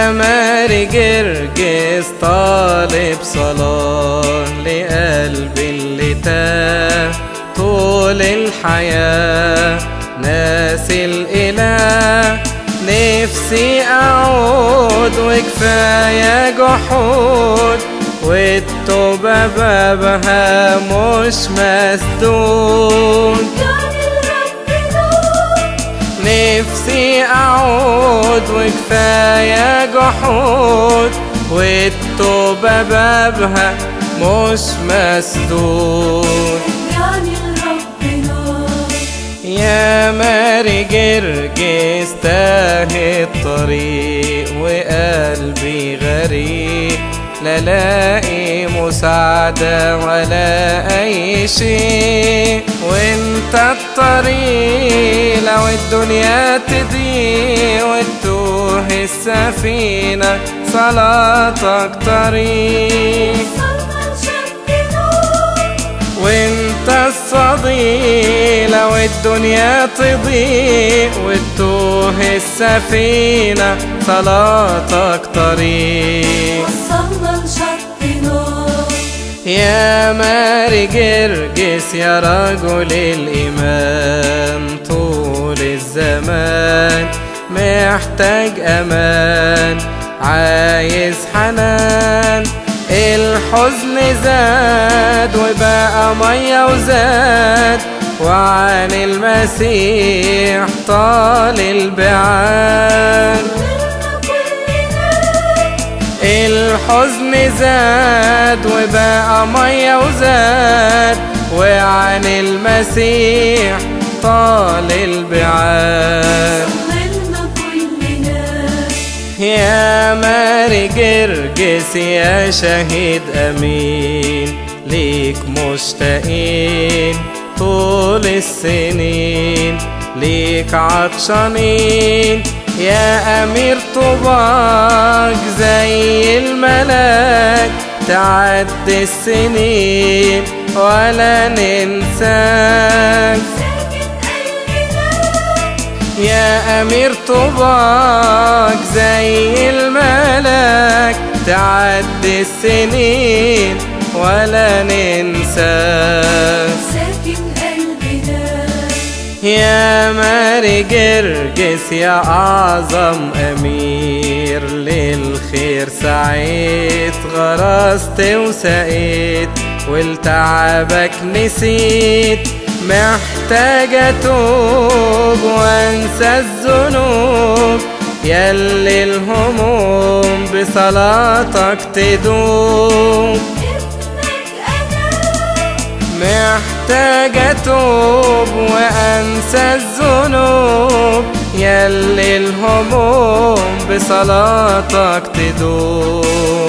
يا ماري جرجس طالب صلاة لقلبي اللي تاه طول الحياة ناسي الإله نفسي أعود وكفاية جحود والتوبة بابها مش مسدود يعني الرب نور نفسي أعود وكفاية جحود والتوبة بابها مش مسدود يعني الرب نور يا ماري جرجس تاه الطريق وقلبي غريب لا لاقي مساعدة ولا أي شيء وانت الطريق لو الدنيا تضيق وتتوه السفينة صلاتك طريق صلنا الشق نور وانت الصديق لو الدنيا تضيق وتتوه السفينة صلاتك طريق وصلنا لشط نور يا ماري جرجس يا رجل الإيمان طول الزمان محتاج أمان عايز حنان الحزن زاد وبقى مية وزاد وعن المسيح طال البعاد صرنا كلنا الحزن زاد وبقى مية وزاد وعن المسيح طال البعاد صلنا كلنا يا ماري جرجس يا شهيد أمين ليك مشتاقين طول السنين ليك عطشانين يا أمير طوباك زي الملاك تعدي السنين ولا ننساك ساكن قلبنا يا أمير طوباك زي الملاك تعدي السنين ولا ننساك ساكن قلبنا يا ماري جرجس يا أعظم أمير للخير سعيت غرست وسقيت ولتعبك نسيت محتاج أتوب وأنسى الذنوب يلي الهموم بصلاتك تدوب ابنك أنا محتاج اتوب وانسى الذنوب يلي الهموم بصلاتك تدوب